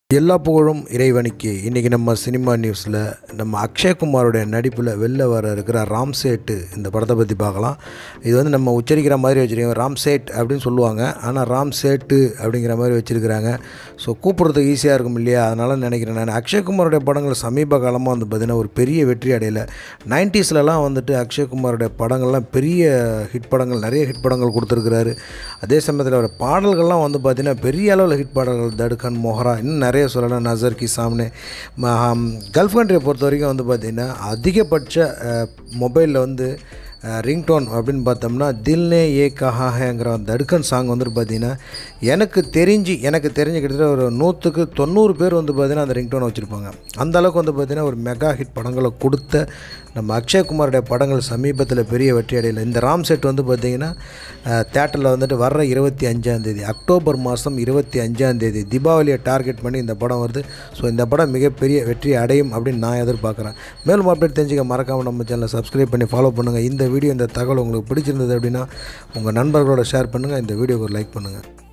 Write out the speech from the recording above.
எல்லா புகழும் இறைவனுக்கு இன்றைக்கி நம்ம சினிமா நியூஸில் நம்ம அக்ஷய்குமாரோடைய நடிப்பில் வெளில வர இருக்கிற ராம் சேட்டு இந்த படத்தை பற்றி பார்க்கலாம் இது வந்து நம்ம உச்சரிக்கிற மாதிரி வச்சுருக்கோம் ராம் சேட் அப்படின்னு சொல்லுவாங்க ஆனால் ராம் சேட்டு அப்படிங்கிற மாதிரி வச்சுருக்கிறாங்க ஸோ கூப்பிட்றதுக்கு ஈஸியாக இருக்கும் இல்லையா அதனால் நினைக்கிறேன் நான் அக்ஷய்குமாரோடைய படங்கள் சமீப காலமாக வந்து பார்த்திங்கன்னா ஒரு பெரிய வெற்றி அடையலை நைன்டிஸ்லலாம் வந்துட்டு அக்ஷய்குமாரோடைய படங்கள்லாம் பெரிய ஹிட் படங்கள் நிறைய ஹிட் படங்கள் கொடுத்துருக்கிறாரு அதே சமயத்தில் ஒரு பாடல்கள்லாம் வந்து பார்த்திங்கன்னா பெரிய அளவில் ஹிட் பாடல்கள் தடுக்கன் மொஹரா இன்னும் நிறைய சொல்லலாம் நசர் கி சாம்னே கல்ஃப் கண்ட்ரியை பொறுத்த வரைக்கும் வந்து பார்த்திங்கன்னா அதிகபட்ச மொபைலில் வந்து ரிங்டோன் அப்படின்னு பார்த்தோம்னா தில்னே ஏ கஹாங்கிற அந்த தடுக்கன் சாங் வந்துட்டு பார்த்தீங்கன்னா எனக்கு தெரிஞ்சு எனக்கு தெரிஞ்சு கிட்டத்தட்ட ஒரு நூற்றுக்கு தொண்ணூறு பேர் வந்து பார்த்திங்கன்னா அந்த ரிங்டோனை வச்சுருப்பாங்க அந்த அளவுக்கு வந்து பார்த்திங்கன்னா ஒரு மெகா ஹிட் படங்களை கொடுத்த நம்ம அக்ஷய்குமாரோடைய படங்கள் சமீபத்தில் பெரிய வெற்றி அடையலை இந்த ராம் செட் வந்து பார்த்திங்கன்னா தேட்டரில் வந்துட்டு வர்ற இருபத்தி அஞ்சாந்தேதி அக்டோபர் மாதம் இருபத்தி அஞ்சாந்தேதி தீபாவளியை டார்கெட் பண்ணி இந்த படம் வருது ஸோ இந்த படம் மிகப்பெரிய வெற்றி அடையும் அப்படின்னு நான் எதிர்பார்க்குறேன் மேலும் அப்டேட் தெரிஞ்சுக்க மறக்காமல் நம்ம சேனலை சப்ஸ்கிரைப் பண்ணி ஃபாலோ பண்ணுங்கள் இந்த வீடியோ இந்த தகவல் உங்களுக்கு பிடிச்சிருந்தது அப்படின்னா உங்கள் நண்பர்களோட ஷேர் பண்ணுங்கள் இந்த வீடியோக்கு லைக் பண்ணுங்கள்